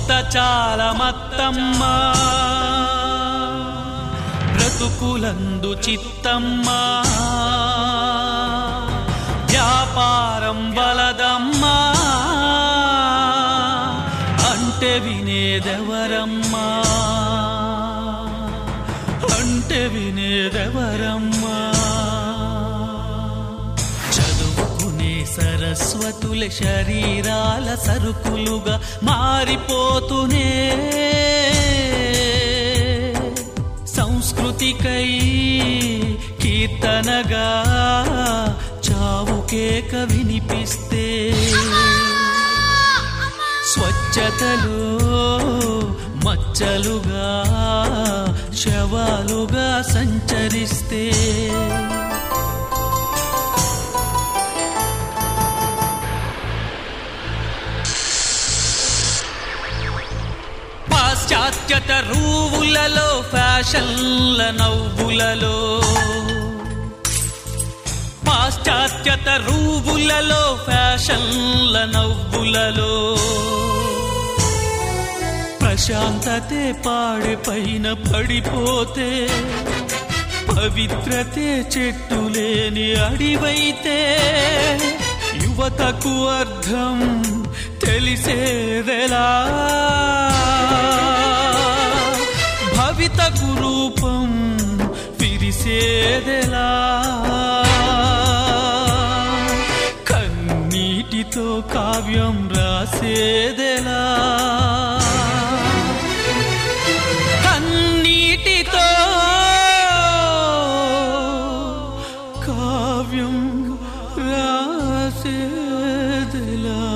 మోత చాలా మత్తమ్మ బ్రతుకులందు చిత్తమ్మా వ్యాపారం వలదమ్మా అంటే వినేదెవరమ్మా అంటే వినేదెవరమ్మా చదువుకునే సరస్వతుల శరీరాల సరుకులుగా మారిపోతూనే సంస్కృతికై కీర్తనగా చావుకేక వినిపిస్తే స్వచ్ఛతలు మచ్చలుగా శవాలుగా సంచరిస్తే పాశ్చాత్యత రూవులలో ఫ్యాషన్ల నవ్వులలో పాశ్చాత్యత రూవులలో ఫ్యాషన్ల నవ్వులలో ప్రశాంతతే పాడే పైన పడిపోతే పవిత్రతే చెట్టు లేని అడివైతే యువతకు అర్థం తెలిసేదెలా భవితకు రూపం విరిసేదెలా కన్నీటితో కావ్యం రాసేదెలా కన్నీటితో కావ్యం రాసేదెలా